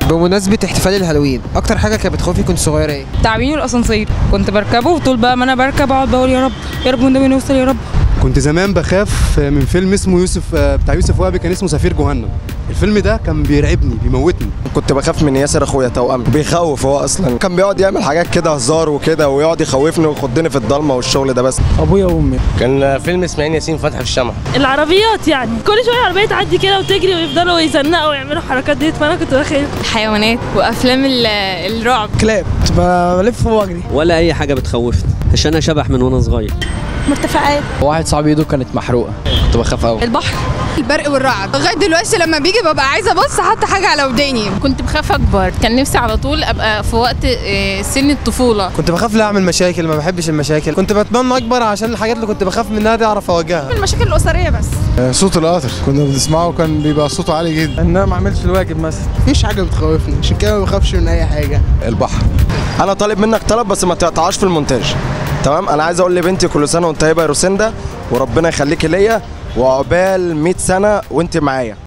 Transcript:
بمناسبة احتفال الهالوين أكتر حاجة كانت بتخوفك كنت صغيرة إيه؟ تعبيني الاسانسير كنت بركبه وطول بقى ما انا بركب اقعد بقول يا رب يا رب والنبي نوصل يا رب كنت زمان بخاف من فيلم اسمه يوسف بتاع يوسف وهبي كان اسمه سفير جهنم الفيلم ده كان بيرعبني بيموتني كنت بخاف من ياسر اخويا توأم بيخوف هو اصلا كان بيقعد يعمل حاجات كده هزار وكده ويقعد يخوفني ويخضني في الضلمه والشغل ده بس ابويا وامي كان فيلم اسماعيل ياسين فتح في الشمع العربيات يعني كل شويه عربيه تعدي كده وتجري ويفضلوا يزنقوا ويعملوا حركات ديت فانا كنت بخاف حيوانات وافلام ال- الرعب كلاب كنت بلف واجري ولا اي حاجه بتخوفني عشان انا شبح من وانا صغير مرتفعات واحد صاحبي ايده كانت محروقه كنت بخاف قوي البحر البرق والرعد لغايه دلوقتي لما بيجي ببقى عايزه ابص حتى حاجه على وداني كنت بخاف اكبر كان نفسي على طول ابقى في وقت آه، سن الطفوله كنت بخاف لا أعمل مشاكل ما بحبش المشاكل كنت بتمنى أكبر عشان الحاجات اللي كنت بخاف منها دي أعرف أواجهها المشاكل الاسريه بس صوت القطر كنا بنسمعه كان بيبقى صوته عالي جدا ان انا ما اعملش الواجب مثلا مفيش حاجة بتخوفني عشان كده ما بخافش من أي حاجة البحر انا طالب منك طلب بس ما تقطعهاش في المونتاج تمام انا عايز اقول لبنتي كل سنه وانت طيبه يا روسندا وربنا يخليكي ليا وعقبال 100 سنه وانت معايا